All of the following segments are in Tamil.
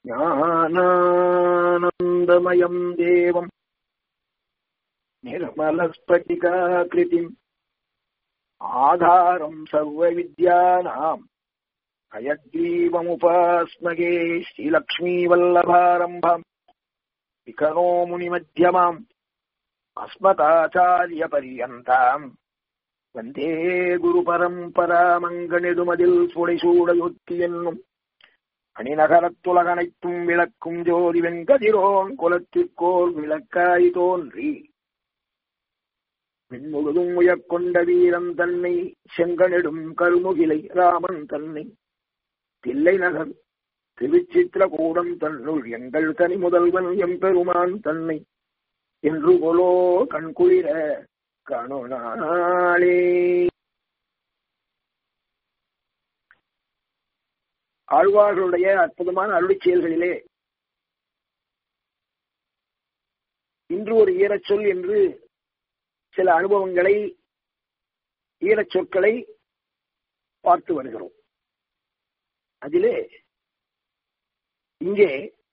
ज्ञानानन्दमयम् देवम् निर्मलस्फटिकाकृतिम् आधारम् सर्वविद्यानाम् हयग्रीवमुपास्मगे श्रीलक्ष्मीवल्लभारम्भम् विकनो मुनिमध्यमाम् अस्मदाचार्यपर्यन्ताम् வந்தே குரு பரம்பராமங்கனிடுமதில் சுடைசூடையொத்தி என்னும் அணிநகரத்துலகனைத்தும் விளக்கும் ஜோதி வெங்கதிரோன் குலத்திற்கோர் விளக்காய் தோன்றி விண்முழுதும் உயர்கொண்ட வீரன் தன்னை செங்கனிடும் கருமுகிலை ராமன் தன்னை தில்லை நகர் திருச்சித்திரகூடம் தன்னுள் எங்கள் தனி முதல்வன் எம்பெருமான் தன்னை என்று கொலோ கண்குளிர கணுநாளே ஆழ்வார்களுடைய அற்புதமான அருளிச் செயல்களிலே இன்று ஒரு ஈரச்சொல் என்று சில அனுபவங்களை ஈரச் சொற்களை பார்த்து வருகிறோம் அதிலே இங்கே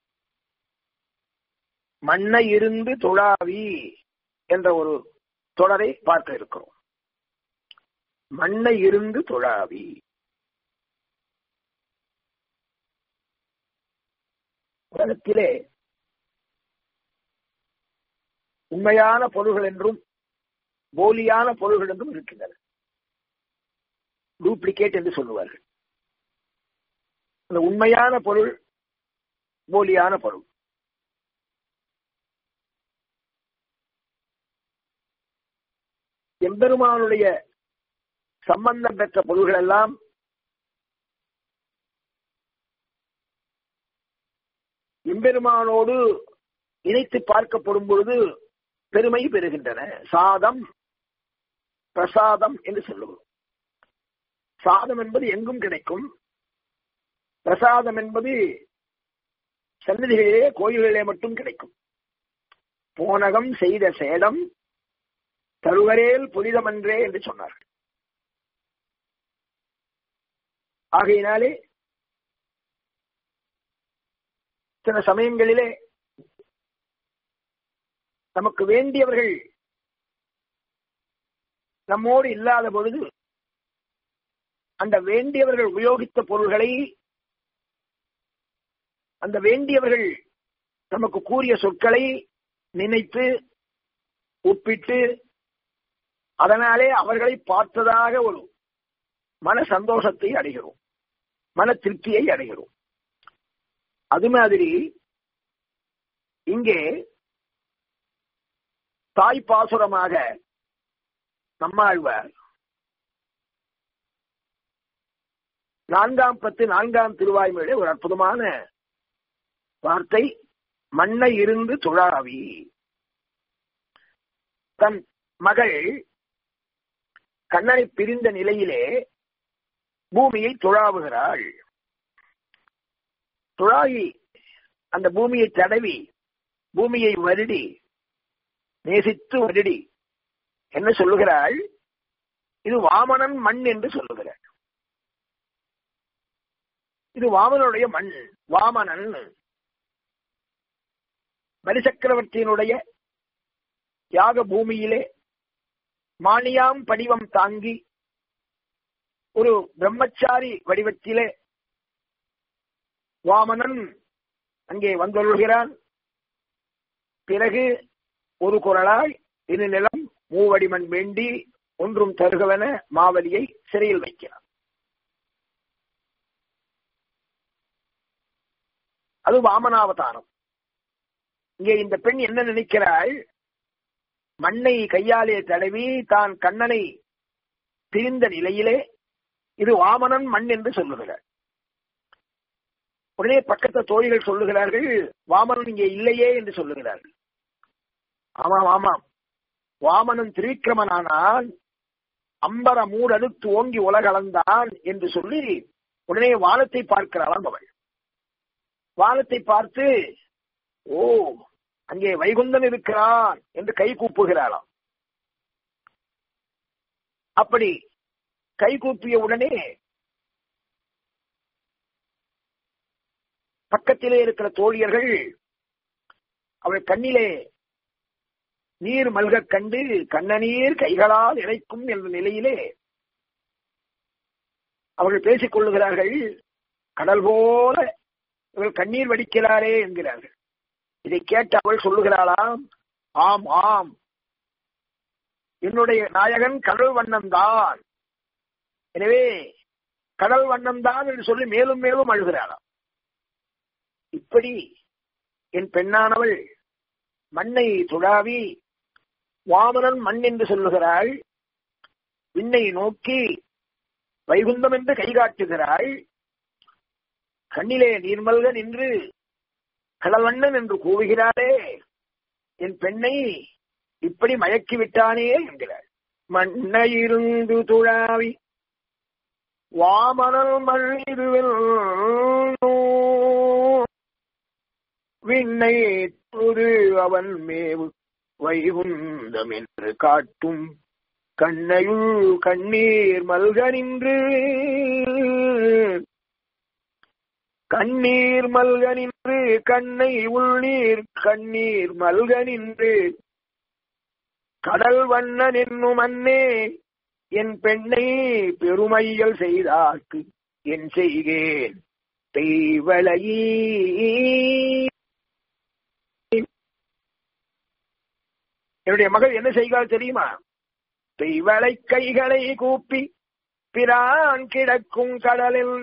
மண்ணை இருந்து தொழாவி என்ற ஒரு தொடரை பார்க்க இருக்கிறோம் மண்ணை இருந்து தொழாவி உலகத்திலே உண்மையான பொருள்கள் என்றும் போலியான பொருள்கள் என்றும் இருக்கின்றன டூப்ளிகேட் என்று சொல்லுவார்கள் அந்த உண்மையான பொருள் போலியான பொருள் எம்பெருமானுடைய சம்பந்தம் பெற்ற பொருள்கள் எல்லாம் எம்பெருமானோடு இணைத்து பார்க்கப்படும் பொழுது பெருமை பெறுகின்றன சாதம் பிரசாதம் என்று சொல்லுவோம் சாதம் என்பது எங்கும் கிடைக்கும் பிரசாதம் என்பது சன்னதிகளிலே கோயில்களிலே மட்டும் கிடைக்கும் போனகம் செய்த சேடம் தருவரேல் புனிதமன்றே என்று சொன்னார்கள் ஆகையினாலே சில சமயங்களிலே நமக்கு வேண்டியவர்கள் நம்மோடு இல்லாத பொழுது அந்த வேண்டியவர்கள் உபயோகித்த பொருள்களை அந்த வேண்டியவர்கள் நமக்கு கூறிய சொற்களை நினைத்து ஒப்பிட்டு அதனாலே அவர்களை பார்த்ததாக ஒரு மன சந்தோஷத்தை அடைகிறோம் மன திருப்தியை அடைகிறோம் அது மாதிரி இங்கே தாய் பாசுரமாக நம்மாழ்வார் நான்காம் பத்து நான்காம் திருவாய்மொழி ஒரு அற்புதமான வார்த்தை மண்ணை இருந்து துழாவி தன் மகள் கண்ணனை பிரிந்த நிலையிலே பூமியை துழாவுகிறாள் துழாவி அந்த பூமியை தடவி பூமியை வருடி நேசித்து வருடி என்ன சொல்லுகிறாள் இது வாமனன் மண் என்று சொல்லுகிறாள் இது வாமனுடைய மண் வாமனன் பலிசக்கரவர்த்தியினுடைய யாக பூமியிலே மானியாம் படிவம் தாங்கி ஒரு பிரம்மச்சாரி வடிவத்திலே வாமனன் அங்கே வந்துள்கிறான் பிறகு ஒரு குரலாய் இரு நிலம் மூவடிமண் வேண்டி ஒன்றும் தருகவென மாவலியை சிறையில் வைக்கிறான் அது வாமனாவதாரம் இங்கே இந்த பெண் என்ன நினைக்கிறாள் மண்ணை கையாலே தடவி தான் கண்ணனை பிரிந்த நிலையிலே இது வாமனன் மண் என்று சொல்லுகிறார் உடனே பக்கத்து தோழிகள் சொல்லுகிறார்கள் வாமனன் இங்கே இல்லையே என்று சொல்லுகிறார்கள் ஆமாம் ஆமாம் வாமனன் திரிவிக்கிரமனானால் அம்பர மூடடுத்து ஓங்கி உலகளந்தான் என்று சொல்லி உடனே வானத்தை பார்க்கிறாளாம் அவள் வானத்தை பார்த்து ஓ அங்கே வைகுந்தன் இருக்கிறான் என்று கை கூப்புகிறாளாம் அப்படி கை கூப்பிய உடனே பக்கத்திலே இருக்கிற தோழியர்கள் அவள் கண்ணிலே நீர் மல்கக் கண்டு கண்ணநீர் கைகளால் இறைக்கும் என்ற நிலையிலே அவர்கள் பேசிக் கொள்ளுகிறார்கள் கடல் போல இவள் கண்ணீர் வடிக்கிறாரே என்கிறார்கள் இதை கேட்டு அவள் சொல்லுகிறாளாம் ஆம் ஆம் என்னுடைய நாயகன் கடல் வண்ணம் தான் எனவே கடல் வண்ணம் தான் என்று சொல்லி மேலும் மேலும் அழுகிறாளாம் இப்படி என் பெண்ணானவள் மண்ணை துழாவி வாமனன் மண் என்று சொல்லுகிறாள் விண்ணை நோக்கி வைகுந்தம் என்று கைகாட்டுகிறாள் கண்ணிலே நீர்மல்க நின்று கடல்வண்ணன் என்று கூவுகிறாரே என் பெண்ணை இப்படி மயக்கி விட்டானே என்கிறாள் மண்ணையிருந்து துழாவி வாமனல் மண்ணிருவில் விண்ணை துரு அவன் மேவு வைகுந்தம் என்று காட்டும் கண்ணையுள் கண்ணீர் மல்க நின்று கண்ணீர் மல்க நின்று கண்ணை உள்நீர் கண்ணீர் மல்க நின்று கடல் வண்ணன் என்னும் அன்னே என் பெண்ணை பெருமையல் செய்தார்க்கு என் செய்கேன் தெய்வளையீ என்னுடைய மகள் என்ன செய்கிறாள் தெரியுமா தெய்வளை கைகளை கூப்பி பிரான் கிடக்கும் கடலில்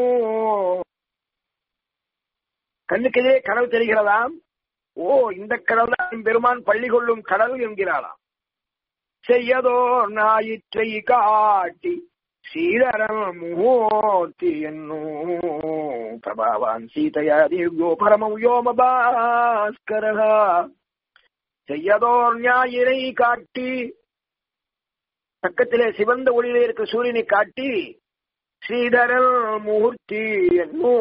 கண்ணுக்கு எதிரே கடல் தெரிகிறதாம் ஓ இந்த கடல் தான் பெருமான் பள்ளி கொள்ளும் கடல் என்கிறாளாம் செய்யதோ ஞாயிற்றை காட்டி சீதரன் மூர்த்தி என்னோ பிரபாவான் சீதையா திவ்யோ பரம யோம பாஸ்கரா செய்யதோர் ஞாயிறை காட்டி பக்கத்திலே சிவந்த ஒளியிலே இருக்க சூரியனை காட்டி ஸ்ரீதரல் மூர்த்தி என்னோ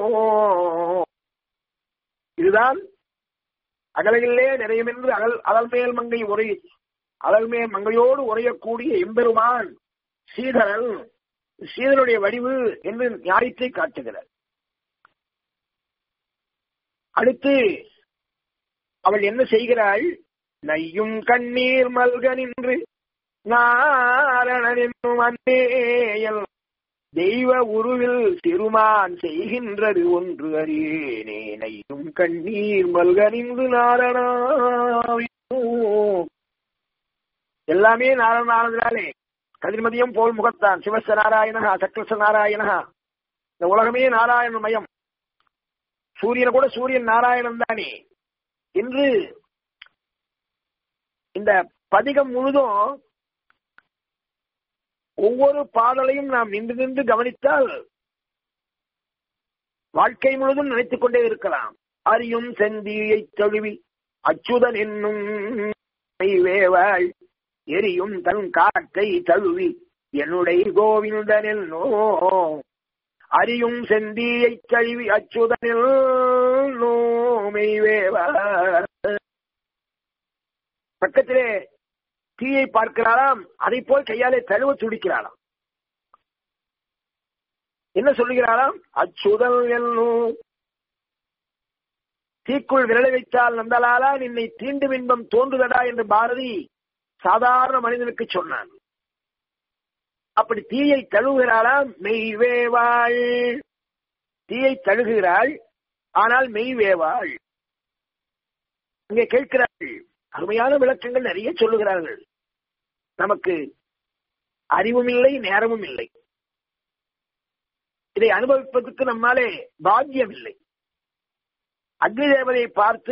இதுதான் அகலையிலே நிறையமென்று அகல் அகல் மேல் மங்கை உரை அகல்மே மங்கையோடு உரையக்கூடிய எம்பெருமான் ஸ்ரீதரன் ஸ்ரீதனுடைய வடிவு என்று ஞாயிற்றை காட்டுகிறார் அடுத்து அவள் என்ன செய்கிறாள் நையும் கண்ணீர் மல்க நின்று நாரணன் என்னும் அன்னேயல் தெய்வ உருவில் திருமான் செய்கின்றது ஒன்று அறியேனே நையும் கண்ணீர் மல்க நின்று நாரணா எல்லாமே நாராயணாலே கதிர்மதியம் போல் முகத்தான் சிவச நாராயணா சக்கரச நாராயணா இந்த உலகமே நாராயண மயம் சூரியனை கூட சூரியன் நாராயணன் தானே என்று இந்த பதிகம் முழுதும் ஒவ்வொரு பாடலையும் நாம் நின்று நின்று கவனித்தால் வாழ்க்கை முழுதும் நினைத்துக் கொண்டே இருக்கலாம் அறியும் செந்தியை தழுவி அச்சுதன் என்னும் வேவாள் எரியும் தன் காக்கை தழுவி என்னுடைய கோவிந்தனில் நோ அறியும் செந்தியை தழுவி அச்சுதனில் நோமெய்வேவா பக்கத்திலே தீயை பார்க்கிறாராம் அதை போல் கையாலே தழுவ துடிக்கிறாராம் என்ன சொல்லுகிறாராம் அச்சுதல் என்னும் தீக்குள் விரலை வைத்தால் நந்தலாலா நின்னை தீண்டும் இன்பம் தோன்றுதடா என்று பாரதி சாதாரண மனிதனுக்கு சொன்னான் அப்படி தீயை தழுவுகிறாளாம் மெய்வேவாள் தீயை தழுகுகிறாள் ஆனால் மெய்வேவாள் இங்கே கேட்கிறார்கள் அருமையான விளக்கங்கள் நிறைய சொல்லுகிறார்கள் நமக்கு அறிவும் இல்லை நேரமும் இல்லை இதை அனுபவிப்பதற்கு நம்மாலே பாக்கியம் இல்லை அக்னி தேவதை பார்த்து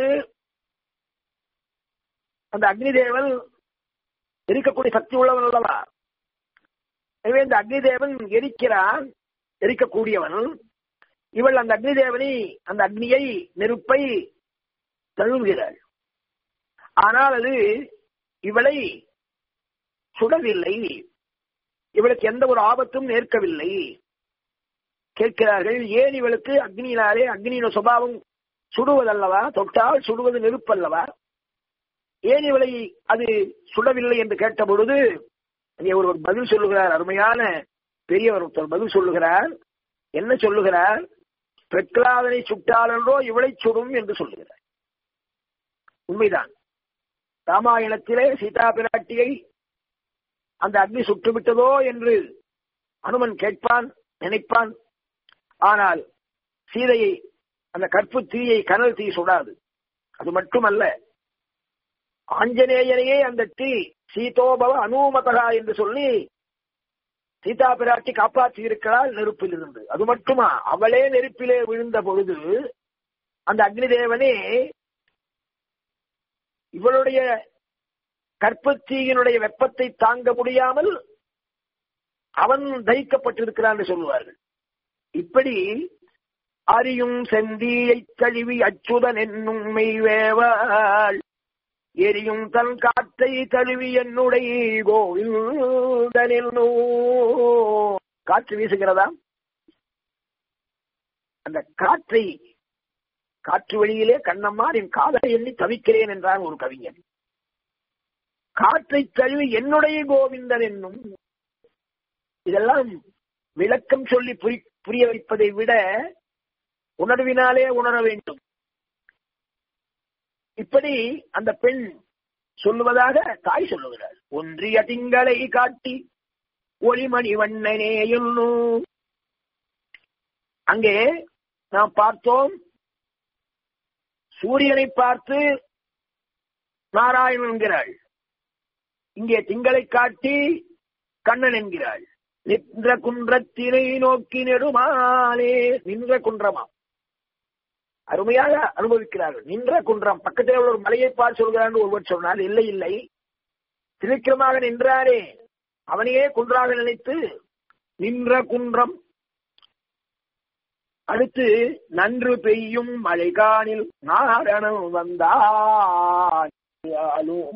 அந்த அக்னி தேவன் எரிக்கக்கூடிய சக்தி உள்ளவன் அல்லவா எனவே இந்த அக்னி தேவன் எரிக்கிறான் எரிக்கக்கூடியவன் இவள் அந்த அக்னி தேவனை அந்த அக்னியை நெருப்பை தழுவுகிறாள் ஆனால் அது இவளை சுடவில்லை இவளுக்கு எந்த ஒரு ஆபத்தும் நேர்க்கவில்லை கேட்கிறார்கள் ஏன் இவளுக்கு அக்னியினாலே அக்னியின் சுபாவம் சுடுவதல்லவா தொட்டால் சுடுவது நெருப்பல்லவா ஏன் இவளை அது சுடவில்லை என்று கேட்ட பொழுது அங்கே ஒருவர் பதில் சொல்லுகிறார் அருமையான பெரியவர் ஒருத்தர் பதில் சொல்லுகிறார் என்ன சொல்லுகிறார் பிரகலாதனை சுட்டாலன்றோ இவளை சுடும் என்று சொல்லுகிறார் உண்மைதான் ராமாயணத்திலே சீதா பிராட்டியை அந்த அக்னி சுட்டுவிட்டதோ என்று அனுமன் கேட்பான் நினைப்பான் ஆனால் சீதையை அந்த கற்பு தீயை கனல் தீ சுடாது அது மட்டுமல்ல ஆஞ்சநேயனையே அந்த தீ சீதோபவ அனுமதகா என்று சொல்லி சீதா பிராட்டி காப்பாற்றி இருக்கிறாள் நெருப்பில் இருந்து அது மட்டுமா அவளே நெருப்பிலே விழுந்த பொழுது அந்த அக்னி தேவனே இவளுடைய கற்பத்தீயினுடைய வெப்பத்தை தாங்க முடியாமல் அவன் தயிக்கப்பட்டிருக்கிறான் என்று சொல்லுவார்கள் இப்படி அறியும் செந்தியை தழுவி அச்சுதன் என்னும் மெய்வேவாள் எரியும் தன் காற்றை தழுவி என்னுடைய கோவிந்தனில் காற்று வீசுகிறதா அந்த காற்றை காற்று வழியிலே கண்ணம்மா என் காதலை எண்ணி தவிக்கிறேன் என்றான் ஒரு கவிஞன் காற்றை தழுவி என்னுடைய கோவிந்தன் என்னும் இதெல்லாம் விளக்கம் சொல்லி புரி புரிய வைப்பதை விட உணர்வினாலே உணர வேண்டும் இப்படி அந்த பெண் சொல்லுவதாக தாய் சொல்லுகிறாள் ஒன்றிய திங்களை காட்டி ஒளிமணி வண்ணனே என்னும் அங்கே நாம் பார்த்தோம் சூரியனை பார்த்து நாராயணன் என்கிறாள் இங்கே திங்களை காட்டி கண்ணன் என்கிறாள் நின்ற குன்றத்தினை நோக்கி நெடுமாலே நின்ற குன்றமா அருமையாக அனுபவிக்கிறார்கள் நின்ற குன்றம் பக்கத்தில் உள்ள ஒரு மலையை பார்த்து சொல்கிறான் ஒருவர் சொன்னால் இல்லை இல்லை திருக்கிரமாக நின்றாரே அவனையே குன்றாக நினைத்து நின்ற குன்றம் அடுத்து நன்று பெய்யும் மழைகானில் நாரணம் வந்தாலும்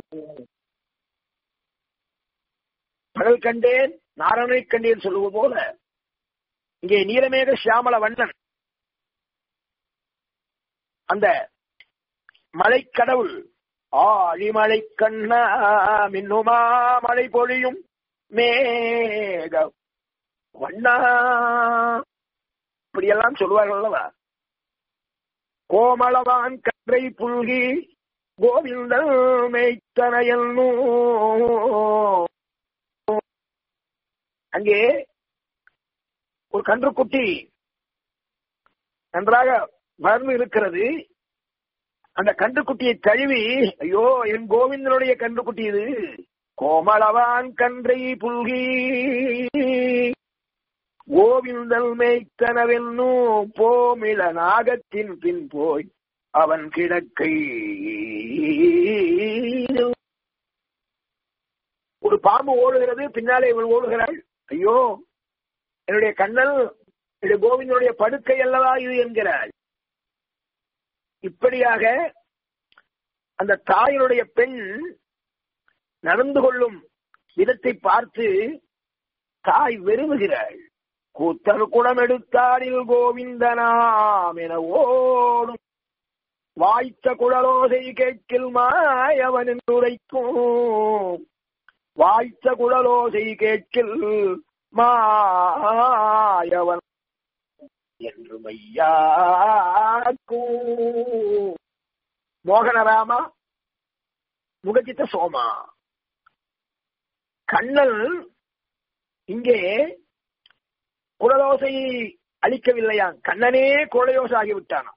பகல் கண்டேன் நாரணனை கண்டேன் சொல்லுவது போல இங்கே நீலமேக சியாமல வண்ணன் அந்த மலை கடவுள் ஆழிமலை கண்ணா மின்னுமா மழை பொழியும் மேக வண்ணா இப்படியெல்லாம் சொல்லுவார்கள் அல்லவா கோமளவான் கன்றை புல்கி கோவிந்தல் மேய்த்தனையல் அங்கே ஒரு கன்றுக்குட்டி நன்றாக வளர்ந்து இருக்கிறது அந்த கன்றுக்குட்டியை தழுவி ஐயோ என் கோவிந்தனுடைய கன்றுக்குட்டி இது கோமளவான் கன்றை புல்கி கோவிந்தல் மேய்த்தனவென்னும் போமிள நாகத்தின் பின் போய் அவன் கிடக்கை ஒரு பாம்பு ஓடுகிறது பின்னாலே இவள் ஓடுகிறாள் ஐயோ என்னுடைய கண்ணல் என்னுடைய கோவிந்தனுடைய படுக்கை அல்லவா இது என்கிறாள் இப்படியாக அந்த தாயினுடைய பெண் நடந்து கொள்ளும் விதத்தை பார்த்து தாய் வெறுவுகிறாள் கூத்தல் குணம் எடுத்தாரில் கோவிந்தனாம் என ஓடும் வாய்த்த குழலோசை கேட்கில் மாயவன் என்று உரைக்கும் வாய்த்த குழலோசை கேட்கில் மாயவன் என்று மையாக்கும் மோகனராமா முகஜித்த சோமா கண்ணல் இங்கே குழலோசை அளிக்கவில்லையா கண்ணனே குழலோசை ஆகிவிட்டானா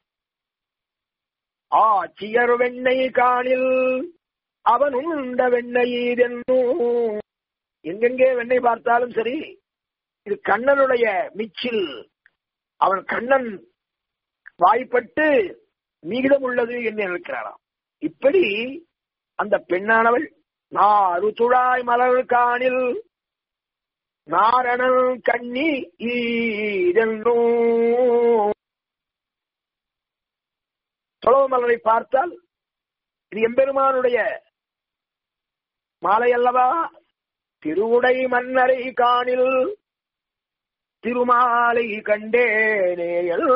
ஆச்சியர் வெண்ணெய் காணில் அவன் உண்ட வெண்ணெய்தென்னும் எங்கெங்கே வெண்ணெய் பார்த்தாலும் சரி இது கண்ணனுடைய மிச்சில் அவன் கண்ணன் வாய்ப்பட்டு மீதம் உள்ளது என்று நினைக்கிறாராம் இப்படி அந்த பெண்ணானவள் நாறு துழாய் மலர் காணில் நாரணல் கண்ணி ஈதென்னும் தொழவ மலரை பார்த்தால் இது எம்பெருமானுடைய மாலை அல்லவா திருவுடை மன்னரை காணில் திருமாலை கண்டேனேயல்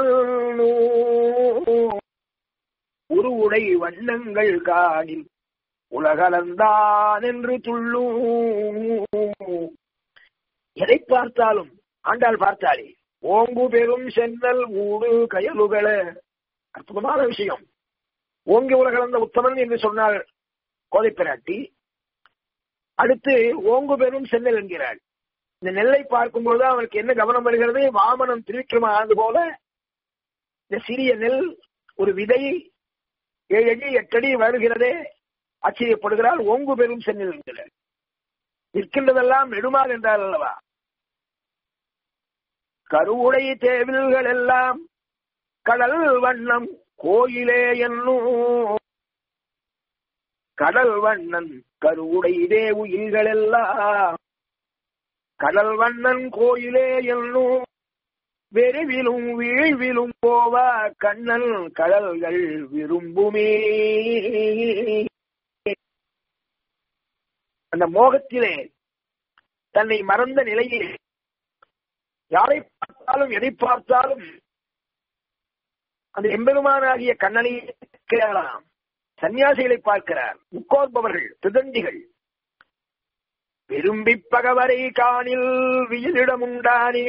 உருவுடை வண்ணங்கள் காணில் உலகலந்தான் என்று துள்ளும் எதை பார்த்தாலும் ஆண்டாள் பார்த்தாளே ஓங்கு பெரும் சென்னல் ஊடு கயலுகள அற்புதமான விஷயம் ஓங்கி உலகளந்த உத்தமன் என்று சொன்னாள் கோதை பிராட்டி அடுத்து ஓங்கு பெரும் சென்னல் என்கிறாள் இந்த நெல்லை பார்க்கும்போது அவனுக்கு என்ன கவனம் வருகிறது வாமனம் திருவிக்கிரம ஆனது போல இந்த சிறிய நெல் ஒரு விதை ஏழு அடி எட்டு அடி வருகிறதே ஆச்சரியப்படுகிறாள் ஓங்கு பெரும் சென்னல் என்கிறார் நிற்கின்றதெல்லாம் நெடுமால் என்றால் அல்லவா கருவுடை தேவில்கள் எல்லாம் கடல் வண்ணம் கோயிலே என்னும் கடல் வண்ணன் கருவுடை தேவு எல்லாம் கடல் வண்ணன் கோயிலே என்னும் வெறிவிலும் வீழ்விலும் போவா கண்ணன் கடல்கள் விரும்புமே அந்த மோகத்திலே தன்னை மறந்த நிலையில் யாரை பார்த்தாலும் எதை பார்த்தாலும் அந்த எம்பெருமானாகிய கண்ணனை கேட்கலாம் சன்னியாசிகளை பார்க்கிறார் முக்கோர்பவர்கள் திதண்டிகள் விரும்பி பகவரை காணில் வியலிடம் உண்டானே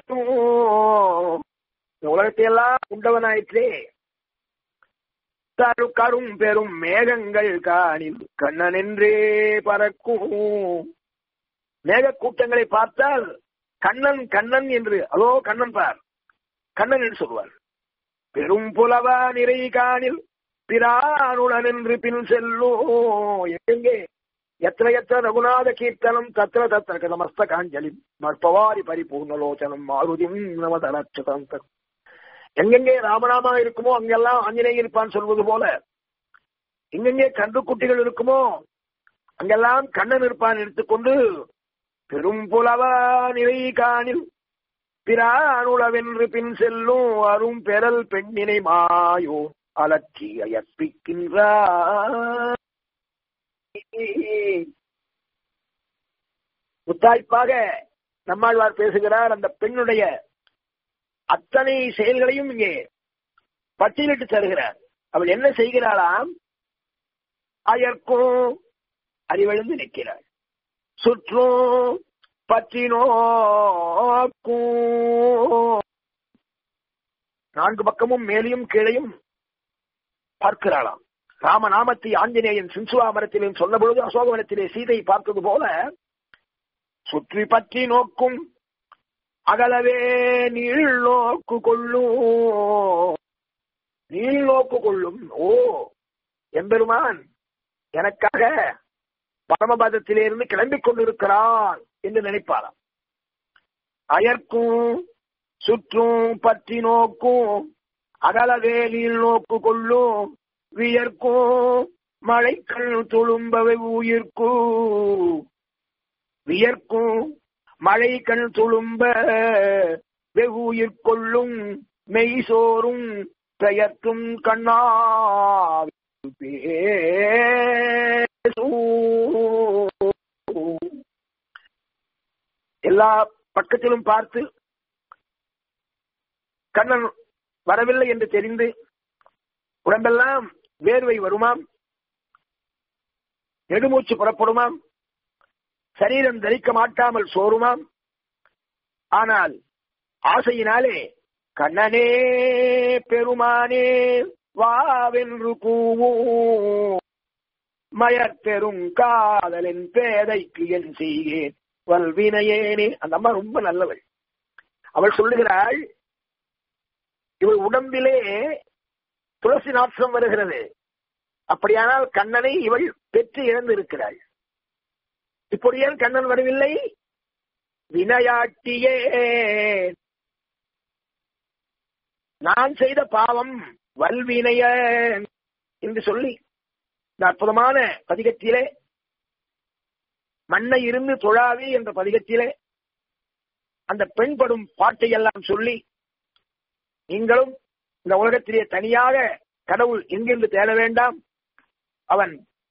இந்த உலகத்தை எல்லாம் உண்டவனாயிற்றே தரு கரும் பெரும் மேகங்கள் காணில் கண்ணன் என்றே பறக்கும் மேக கூட்டங்களை பார்த்தால் கண்ணன் கண்ணன் என்று அதோ கண்ணன் பார் கண்ணன் என்று சொல்வார் பெரும் புலவா நிறை காணில் பிரானுடன் என்று பின் செல்லோ எங்கே எத்திர எத்திர ரகுநாத கீர்த்தனம் தத்திர தத்திர கதமஸ்த காஞ்சலி மற்பவாரி பரிபூர்ணலோச்சனம் மாருதிம் நமதரட்சதம் எங்கெங்கே ராமநாமா இருக்குமோ அங்கெல்லாம் ஆஞ்சநேயர் இருப்பான் சொல்வது போல எங்கெங்கே கன்று குட்டிகள் இருக்குமோ அங்கெல்லாம் கண்ணன் இருப்பான் எடுத்துக்கொண்டு பெரும் புலவா நிலை காணில் பிரானுளவென்று பின் செல்லும் அரும் பெறல் பெண்ணினை மாயோ அலட்சிய யற்பிக்கின்றார் முத்தாய்ப்பாக நம்மாழ்வார் பேசுகிறார் அந்த பெண்ணுடைய அத்தனை செயல்களையும் இங்கே பட்டியலிட்டு தருகிறார் அவள் என்ன செய்கிறாளாம் அயற்கும் அறிவெழுந்து நிற்கிறாள் சுற்றும் பற்றினோக்கும் நான்கு பக்கமும் மேலையும் கீழையும் பார்க்கிறாளாம் ராமநாமத்தை ஆஞ்சநேயன் சின்சுவா மரத்திலும் சொன்ன பொழுது அசோகவனத்திலே சீதை பார்த்தது போல சுற்றி பற்றி நோக்கும் அகலவே நீள் நோக்கு கொள்ளும் நீள் நோக்கு கொள்ளும் ஓ எம்பெருமான் எனக்காக பரமபதத்திலிருந்து கிளம்பிக் கொண்டிருக்கிறான் என்று நினைப்பாராம் அயர்க்கும் சுற்றும் பற்றி நோக்கும் அகலவேலில் நோக்கு கொள்ளும் வியர்க்கும் மழைக்கள் துளும்பவை உயிர்க்கும் வியர்க்கும் மழை கண் துளும்ப வெகுயிர் கொள்ளும் மெய் சோறும் பெயர்த்தும் கண்ணா எல்லா பக்கத்திலும் பார்த்து கண்ணன் வரவில்லை என்று தெரிந்து உடம்பெல்லாம் வேர்வை வருமாம் நெடுமூச்சு புறப்படுமாம் சரீரம் தரிக்க மாட்டாமல் சோறுமாம் ஆனால் ஆசையினாலே கண்ணனே பெருமானே வாவென்று கூவும் மயற்பெரும் காதலின் பேதைக்கு என் செய்கேன் வல்வினையேனே அந்த அம்மா ரொம்ப நல்லவள் அவள் சொல்லுகிறாள் இவள் உடம்பிலே துளசி நாற்றம் வருகிறது அப்படியானால் கண்ணனை இவள் பெற்று இழந்து இருக்கிறாள் இப்படி ஏன் கண்ணன் வரவில்லை வினையாட்டியே நான் செய்த பாவம் வல்வினைய என்று சொல்லி இந்த அற்புதமான பதிகத்திலே மண்ணை இருந்து தொழாவி என்ற பதிகத்திலே அந்த பெண் படும் பாட்டை எல்லாம் சொல்லி நீங்களும் இந்த உலகத்திலே தனியாக கடவுள் எங்கிருந்து தேட வேண்டாம் அவன்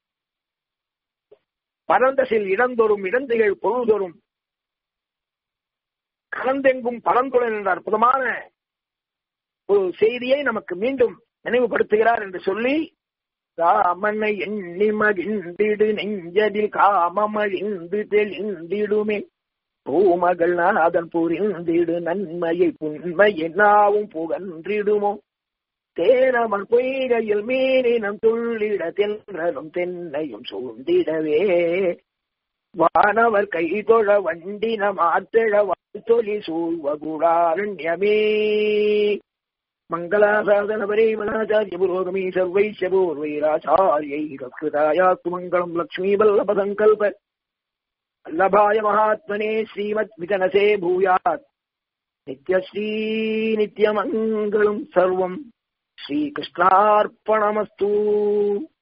பரந்தசில் இடந்தோறும் இடந்திகள் பொருள்தோறும் கலந்தெங்கும் பலந்துடன் என்ற அற்புதமான ஒரு செய்தியை நமக்கு மீண்டும் நினைவுபடுத்துகிறார் என்று சொல்லி ராமனை எண்ணி மகிழ்ந்திடு நெஞ்சதில் காமமழிந்து தெளிந்திடுமே பூமகள் நாதன் புரிந்திடு நன்மையை புண்மையை நாவும் புகன்றிடுமோ தேனமன் பொய்கையில் மீனினம் துள்ளிட தென்றலும் தென்னையும் சூழ்ந்திடவே வானவர் கை தொழ வண்டின மாத்திழ வாழ்த்தொலி சூழ்வகுடாரண்யமே மங்களாசாதன பரேமனாச்சாரிய புரோகமி சர்வைஷ்ய பூர்வைராச்சாரியை கஸ்கிருதாயாஸ்து மங்களம் லக்ஷ்மீ வல்லப சங்கல்ப வல்லபாய மகாத்மனே ஸ்ரீமத் விகனசே பூயாத் நித்யஸ்ரீ நித்யமங்கலம் சர்வம் ஸ்ரீகிருஷ்ணார்ப்பணமஸ்து